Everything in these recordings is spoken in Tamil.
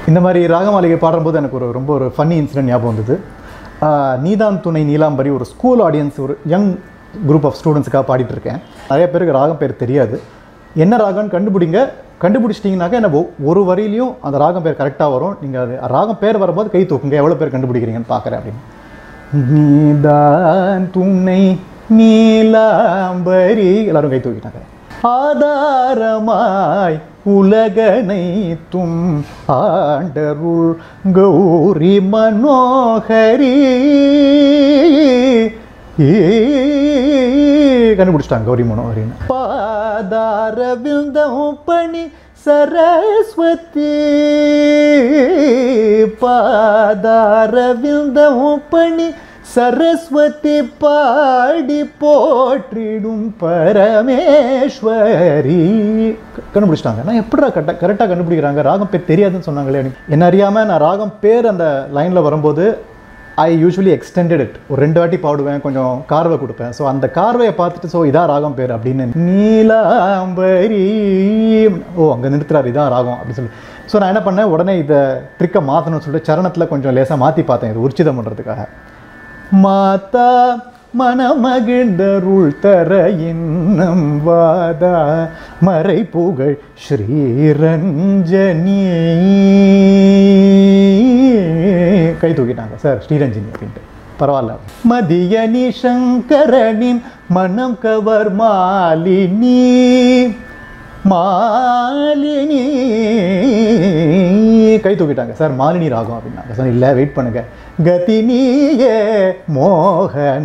இந்த மாதிரி ராகமாளிகை பாடும்போது எனக்கு ஒரு ரொம்ப ஒரு ஃபன்னி இன்சிடென்ட் ஞாபகம் வந்தது ஆஹ் நீதான் துணை நீலாம்பரி ஒரு ஸ்கூல் ஆடியன்ஸ் ஒரு யங் குரூப் ஆஃப் ஸ்டூடெண்ட்ஸுக்காக பாடிட்டு இருக்கேன் நிறைய பேருக்கு ராகம் பேர் தெரியாது என்ன ராகம்னு கண்டுபிடிங்க கண்டுபிடிச்சிட்டிங்கனாக்கா என்ன ஒ- ஒரு வரியிலையும் அந்த ராகம் பேர் கரெக்டாக வரும் நீங்கள் அது ராகம் பேர் வரும்போது கை தூக்குங்க எவ்வளோ பேர் கண்டுபிடிக்கிறீங்கன்னு பார்க்குறேன் அப்படின்னு நீதான் துணை நீலாம்பரி எல்லாரும் கை தூக்கிட்டாங்க ஆதாரமாய் உலகனைத்தும் ஆண்டருள் கௌரி மனோகரி கண்டுபிடிச்சிட்டாங்க கௌரி மனோகரின்னு பாதார விந்தம் பணி சரஸ்வதி பாதார விந்தம் பணி சரஸ்வதி பாடி போற்றிடும் பரமேஸ்வரி க- கண்டுபிடிச்சிட்டாங்க நான் எப்படிடா கரெக்டாக கரெக்டாக கண்டுபிடிக்கிறாங்க ராகம் பேர் தெரியாதுன்னு சொன்னாங்களே அப்படின்னு. என்ன அறியாமல் நான் ராகம் பேர் அந்த லைனில் வரும்போது ஐ யூஸ்வலி எக்ஸ்டெண்டட் இட் ஒரு ரெண்டு வாட்டி பாடுவேன் கொஞ்சம் கார்வை கொடுப்பேன் ஸோ அந்த கார்வையை பார்த்துட்டு ஸோ இதான் ராகம் பேர் அப்படின்னு நீலாம்பரி ஓ அங்கே நிறுத்துறாரு இதான் ராகம் அப்படின்னு சொல்லி ஸோ நான் என்ன பண்ணேன் உடனே இதை ட்ரிக்கை மாற்றணும்னு சொல்லிட்டு சரணத்தில் கொஞ்சம் லேசாக மாற்றி பார்த்தேன் இது உச்சிதம் பண்ணுறதுக்காக மாதா மனமகிழ்ந்தருள் தர இன்னம் வாதா மறை புகழ் ஸ்ரீரஞ்சனி கை தூக்கிட்டாங்க சார் ஸ்ரீரஞ்சனி அப்படின்ட்டு பரவாயில்ல மதியனி சங்கரனின் மனம் கவர் மாலினி மாலினி கை தூக்கிட்டாங்க சார் மாலினி ராகம் அப்படின்னாங்க சார் இல்லை வெயிட் பண்ணுங்க கதினியே மோகன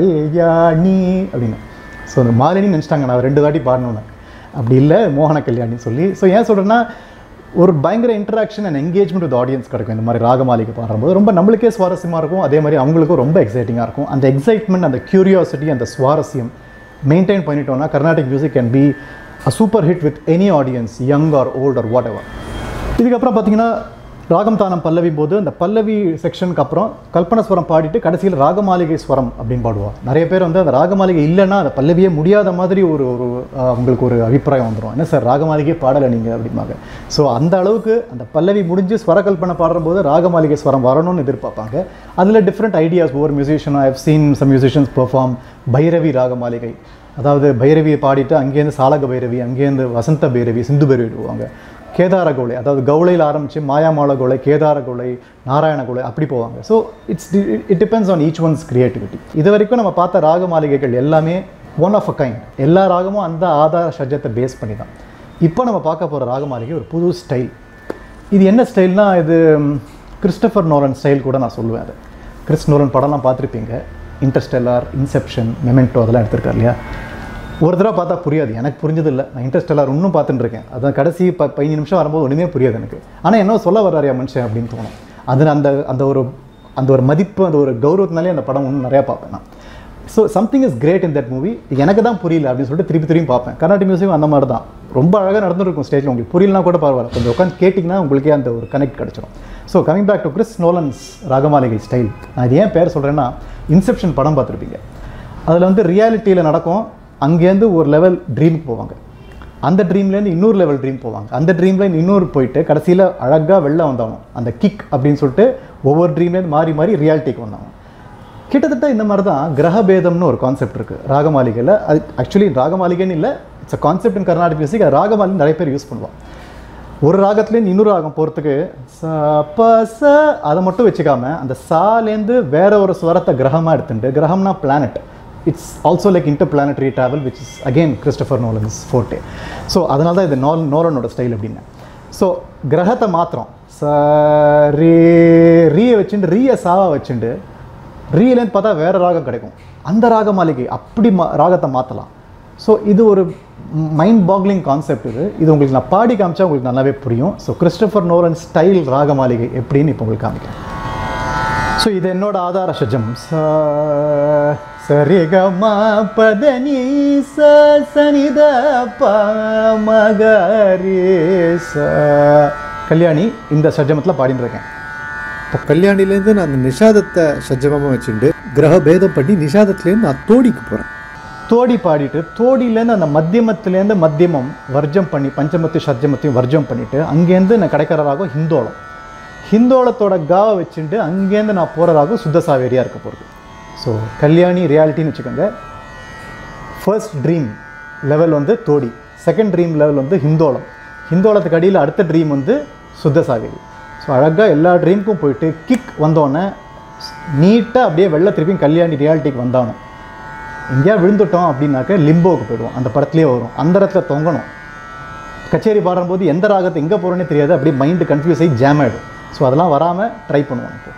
கல்யாணி அப்படின்னு ஸோ அந்த மாலினி நினச்சிட்டாங்க நான் ரெண்டு வாட்டி பாடணும்னு அப்படி இல்லை மோகன கல்யாணின்னு சொல்லி ஸோ ஏன் சொல்கிறேன்னா ஒரு பயங்கர interaction and engagement with audience கிடைக்கும் இந்த மாதிரி ராகமாலிகை பாடும்போது ரொம்ப நம்மளுக்கே சுவாரஸ்யமாக இருக்கும் அதே மாதிரி அவங்களுக்கும் ரொம்ப எக்ஸைட்டிங்காக இருக்கும் அந்த எக்ஸைட்மெண்ட் அந்த கியூரியாசிட்டி அந்த சுவாரஸ்யம் மெயின்டைன் பண்ணிட்டோம்னா Carnatic music can be a super hit with any audience young or old or whatever இதுக்கப்புறம் பார்த்தீங்கன்னா ராகம் தானம் பல்லவி போது அந்த பல்லவி செக்ஷனுக்கு அப்புறம் கல்பனஸ்வரம் பாடிட்டு கடைசியில் ராகமாளிகை ஸ்வரம் அப்படின்னு பாடுவோம் நிறைய பேர் வந்து அந்த ராகமாளிகை இல்லைன்னா அந்த பல்லவியே முடியாத மாதிரி ஒரு ஒரு ஆஹ், உங்களுக்கு ஒரு அபிப்பிராயம் வந்துடும் என்ன சார் ராகமாளிகை பாடலை நீங்கள் அப்படிம்பாங்க ஸோ அந்த அளவுக்கு அந்த பல்லவி முடிஞ்சு ஸ்வர கல்பனை பாடும்போது ராகமாளிகை ஸ்வரம் வரணும்னு எதிர்பார்ப்பாங்க அதில் டிஃப்ரெண்ட் ஐடியாஸ் ஒவ்வொரு musician I have seen some musicians perform Bhairavi ராகமாளிகை அதாவது பைரவியை பாடிட்டு அங்கேருந்து சாலக பைரவி அங்கேருந்து வசந்த பைரவி சிந்து பைரவி விடுவாங்க கேதார கௌளை அதாவது கௌளையில் ஆரம்பித்து மாயாமால கௌளை கேதார கௌளை நாராயண கௌளை அப்படி போவாங்க so it's it depends on each one's creativity இது வரைக்கும் நம்ம பார்த்த ராக மாளிகைகள் எல்லாமே ஒன் ஆஃப் அ கைண்ட் எல்லா ராகமும் அந்த ஆதார சஜ்ஜத்தை பேஸ் பண்ணி தான் இப்போ நம்ம பார்க்க போகிற ராக மாளிகை ஒரு புது ஸ்டைல் இது என்ன ஸ்டைல்னா இது ம், கிறிஸ்டபர் நோலன் ஸ்டைல் கூட நான் சொல்லுவேன் அது கிறிஸ் நோலன் படம்லாம் பார்த்துருப்பீங்க இன்டர்ஸ்டெல்லார் இன்செப்ஷன் மெமெண்டோ அதெல்லாம் எடுத்திருக்காரு இல்லையா ஒரு தடவை பார்த்தா புரியாது எனக்கு புரிஞ்சது இல்லை நான் இன்ட்ரெஸ்டெல்லாம் இன்னும் பார்த்துட்டு இருக்கேன் அதான் கடைசி ப பதினஞ்சு நிமிஷம் வரும்போது ஒன்றுமே புரியாது எனக்கு ஆனால் என்ன சொல்ல வர்றாரியா மனுஷன் அப்படின்னு தோணும் அது அந்த அந்த ஒரு அந்த ஒரு மதிப்பு அந்த ஒரு கௌரவத்தினாலே அந்த படம் இன்னும் நிறையா பார்ப்பேன் நான் so something is great in that movie எனக்கு தான் புரியல அப்படின்னு சொல்லிட்டு திருப்பி திரும்பி பார்ப்பேன் கர்நாடிக் மியூசிக் அந்த மாதிரி தான் ரொம்ப அழகாக நடந்துருக்கும் ஸ்டேஜில் உங்களுக்கு புரியலனா கூட பரவாயில்ல கொஞ்சம் உட்காந்து கேட்டிங்கன்னா உங்களுக்கே அந்த ஒரு கனெக்ட் கிடச்சிரும் so coming back to Chris Nolan's ragamalika style நான் இது ஏன் பேர் சொல்கிறேன்னா இன்செப்ஷன் படம் பார்த்துருப்பீங்க அதில் வந்து ரியாலிட்டியில் நடக்கும் அங்கேருந்து ஒரு லெவல் ட்ரீமுக்கு போவாங்க அந்த ட்ரீம்லேருந்து இன்னொரு லெவல் ட்ரீம் போவாங்க அந்த ட்ரீம்லேருந்து இன்னொரு போயிட்டு கடைசியில் அழகாக வெளில வந்தாகணும் அந்த கிக் அப்படின்னு சொல்லிட்டு ஒவ்வொரு ட்ரீம்லேருந்து மாறி மாறி ரியாலிட்டிக்கு வந்தாங்க கிட்டத்தட்ட இந்த மாதிரி தான் கிரகபேதம்னு ஒரு கான்செப்ட் இருக்குது ராகமாளிகையில் அது ஆக்சுவலி ராகமாளிகைன்னு இல்லை it's a concept in Carnatic music அது ராகமாலிகை நிறைய பேர் யூஸ் பண்ணுவாங்க ஒரு ராகத்துலேருந்து இன்னொரு ராகம் போகிறதுக்கு ச ப ச அதை மட்டும் வச்சுக்காம அந்த சாலேருந்து வேற ஒரு ஸ்வரத்தை கிரகமாக எடுத்துட்டு கிரகம்னா பிளானட் இட்ஸ் ஆல்சோ லைக் இன்டர் பிளானட்டரி travel which is again Christopher Nolan's forte so அதனால தான் இது நோல் நோலனோட ஸ்டைல் அப்படின்னு ஸோ கிரகத்தை மாத்திரம் ச ரீ ரீயை வச்சுட்டு ரீயை சாவா வச்சுட்டு ரீலேருந்து பார்த்தா வேற ராகம் கிடைக்கும் அந்த ராக மாளிகை அப்படி மா ராகத்தை மாற்றலாம் ஸோ இது ஒரு மைண்ட் பாக்லிங் கான்செப்ட் இது இது உங்களுக்கு நான் பாடி காமிச்சா உங்களுக்கு நல்லாவே புரியும் ஸோ கிறிஸ்டபர் நோரன் ஸ்டைல் ராக மாளிகை எப்படின்னு இப்போ உங்களுக்கு காமிக்கிறேன் ஸோ இது என்னோட ஆதார சஜம் ச சரிகம பதனி ச சனித ப மகரி ச கல்யாணி இந்த சஜமத்தில் பாடிட்டு இருக்கேன் இப்போ கல்யாணிலேருந்து நான் அந்த நிஷாதத்தை சஜ்ஜமாக வச்சுட்டு கிரக பேதம் பண்ணி நிஷாதத்துலேருந்து நான் தோடிக்கு போகிறேன் தோடி பாடிட்டு தோடியிலேருந்து அந்த மத்தியமத்துலேருந்து மத்தியமம் வர்ஜம் பண்ணி பஞ்சமத்தையும் சத்தியமத்தையும் வர்ஜம் பண்ணிட்டு அங்கேருந்து நான் கிடைக்கிற ராகம் ஹிந்தோளம் ஹிந்தோளத்தோட காவை வச்சுட்டு அங்கேருந்து நான் போகிற ராகம் சுத்த சாவேரியாக இருக்க போகிறது ஸோ கல்யாணி ரியாலிட்டின்னு வச்சுக்கோங்க ஃபர்ஸ்ட் ட்ரீம் லெவல் வந்து தோடி செகண்ட் ட்ரீம் லெவல் வந்து ஹிந்தோளம் ஹிந்தோளத்துக்கு அடியில் அடுத்த ட்ரீம் வந்து சுத்த சாவேரி ஸோ அழகாக எல்லா ட்ரீமுக்கும் போயிட்டு கிக் வந்தோடனே நீட்டாக அப்படியே வெள்ளை திருப்பியும் கல்யாணி ரியாலிட்டிக்கு வந்தானோ எங்கேயா விழுந்துட்டோம் அப்படின்னாக்க லிம்போவுக்கு போயிடுவோம் அந்த படத்துலேயே வரும் அந்த இடத்துல தொங்கணும் கச்சேரி பாடும்போது எந்த ராகத்தை எங்கே போகிறோன்னே தெரியாது அப்படியே மைண்டு கன்ஃபியூஸ் ஆகி ஜாம் ஆகிடும் ஸோ அதெல்லாம் வராமல் ட்ரை பண்ணுவோம் இப்போ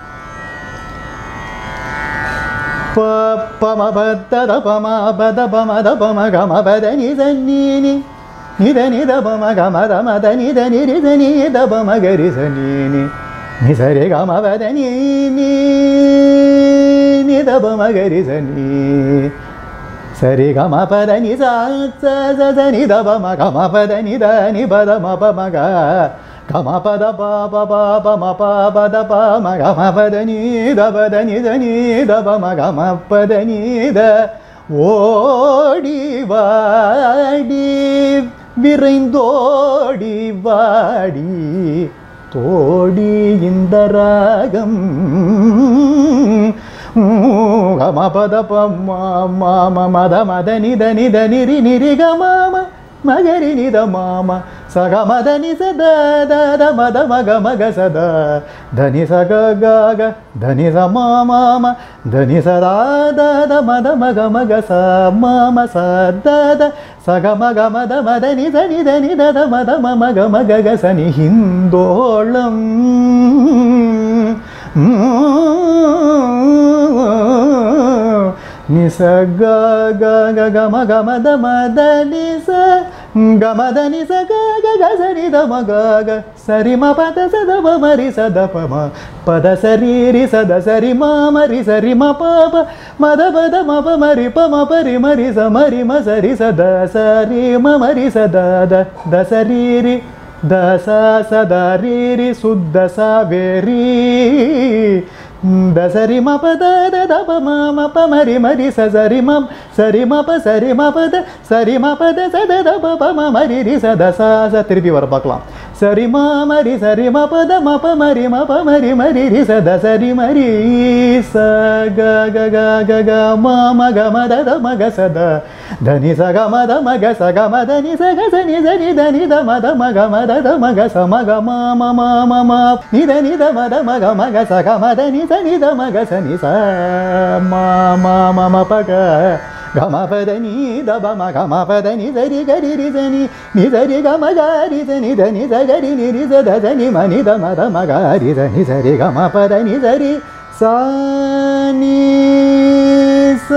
ப பம பத பம பத பம த பம கம பத நித நீனி நித நித பம கம த மத நித நிரி த நீ த பம கரி ச நீனி நி சரி கம பத நீ நீ நித பம கரி ச நீ சரி கம பத நி ச ச ச ச நி த பம கம பத நி த நி பத ம ப ம க கம பத ப ப ப ப ம ப பத ப ம கம பத நி த பத நி த நி த ப ம கம பத நி த ஓடி வாடி விரைந்தோடி வாடி தோடி இந்த ராகம் கமபத மாம மத மத நித நித நிரி நிரி கமாம மகரி நித மாம சக மத நிச த த த மத மக மக சத தனி சக க க தனி ச மாம தனி ச த த த மத மக மக ச மாம ச த த சக மக மத மத நித நித நித த மத ம மக மக க ச நி ஹிந்தோளம் நிச க க க க ம க ம த ம த நிச க ம த நிச க க க ச ரி த ம க க சரி ம ப த ச த ப ம ரி ச த ப ம ப த ச ரி ரி ச த ச ரி ம ம ரி ச ரி ம ப ப ம த ப த ம ப ம ரி ப ம ப ரி ம ரி ச ம ரி ம ச ரி ச த ச ரி ம ம ரி ச த த த ச ரி ரி த ச ச த ரி ரி சுத்த ச வே ரி த சரி ம ப த த த ப ம ம ப ம ரி ம ரி ச சரி ம சரி ம ப சரி ம ப த சரி ம ப த ச த த ப ப ம ம ரி ரி ச த ச ச திருப்பி வர பார்க்கலாம் சரி ம ம ரி சரி ம ப த ம ப ம ரி ம ப ம ரி ம ரி ரி ச த சரி ம ரி ச க க க க க ம ம க ம த த ம க ச த த நி ச க ம த ம க ச க ம த நி ச க ச நி ச நி த நி த ம த ம க ம த த ம க ச ம க ம ம ம ம ம நி த நி த ம த ம க ம க ச க ம த நி ச நி த ம க ச நி ச ம ம ம ம ப க க ம ப த நி த ப ம க ம ப த நி ச ரி க ரி ரி ச நி நி ச ரி க ம க ரி ச நி த நி ச க ரி நி ரி ச த ச நி ம நி த ம த ம க ரி ச நி ச ரி க ம ப த நி ச ரி ச நி ச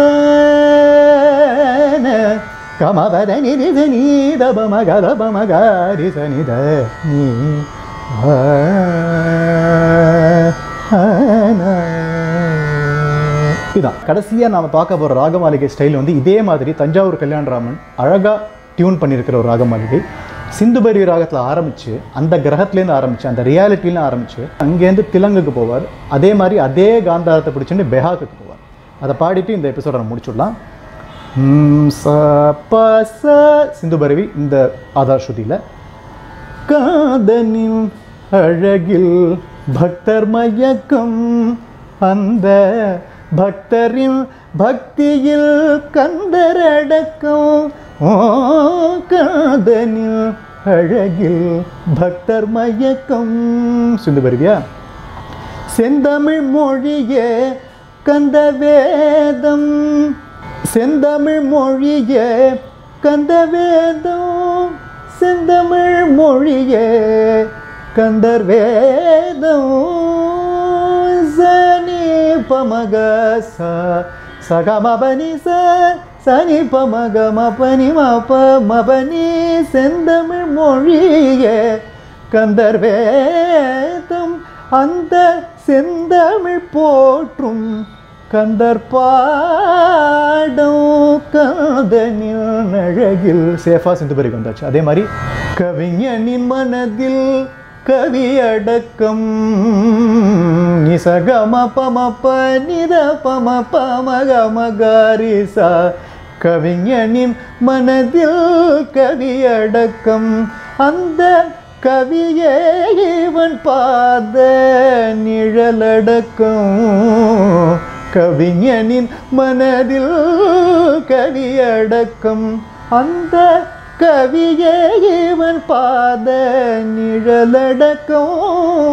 ன க ம ப த நி ரி ச நி த ப ம க த ப ம க ரி ச நி த நி ஆ இதுதான் கடைசியாக நாம் பார்க்க போகிற ராகமாளிகை ஸ்டைல் வந்து இதே மாதிரி தஞ்சாவூர் கல்யாணராமன் அழகாக டியூன் பண்ணியிருக்கிற ஒரு ராகமாளிகை சிந்துபரி ராகத்தில் ஆரம்பித்து அந்த கிரகத்துலேருந்து ஆரம்பித்து அந்த ரியாலிட்டிலேருந்து ஆரம்பித்து அங்கேருந்து திலங்குக்கு போவார் அதே மாதிரி அதே காந்தாரத்தை பிடிச்சிட்டு பெஹாக்குக்கு போவார் அதை பாடிட்டு இந்த எபிசோட நம்ம முடிச்சுடலாம் ம், ச ப ச சிந்துபரவி இந்த ஆதார் ஸ்ருதியில் காதனின் அழகில் பக்தர் மயக்கம் அந்த பக்தரின் பக்தியில் கந்தரடக்கம் ஓ காதனின் அழகில் பக்தர் மயக்கம் சிந்து வருவியா செந்தமிழ் மொழியே கந்த வேதம் செந்தமிழ் மொழியே கந்த வேதம் செந்தமிழ் மொழியே கந்தர் வேதம் சனி பமக ச சகமபனி ச சனி பமக மபனி மப மபனி செந்தமிழ் மொழியே கந்தர் வேதம் அந்த செந்தமிழ் போற்றும் கந்தர் பாடும் காதனின் அழகில் சேஃபா சிந்துபரிக்கு வந்தாச்சு அதே மாதிரி கவிஞனின் மனதில் கவி அடக்கம் நிசகம பமப நித பம பமக மகாரிசா கவிஞனின் மனதில் கவி அடக்கம் அந்த கவியே இவன் பாத நிழலடக்கம் கவிஞனின் மனதில் கவியடக்கம் அந்த கவியே இவன் பாத நிழலடக்கம்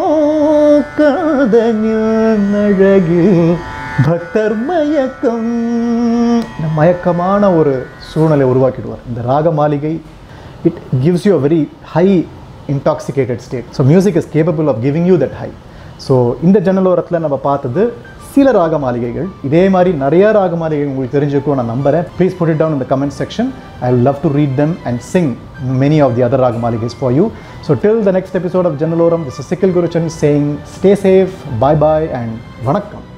காதனில் அழகில் பக்தர் மயக்கம் இந்த மயக்கமான ஒரு சூழ்நிலை உருவாக்கிடுவார் இந்த ராக மாளிகை it gives you a very high intoxicated state so music is capable of giving you that high so இந்த ஜன்னலோரத்தில் நம்ம பார்த்தது சில ராக மாளிகைகள் இதே மாதிரி நிறைய ராக மாளிகைகள் உங்களுக்கு தெரிஞ்சுக்கும் நான் நம்புறேன் please put it down in the comment section i will love to read them and sing many of the other raga maligas for you so till the next episode of jannaloram this is sikil guruchan saying stay safe bye bye and vanakkam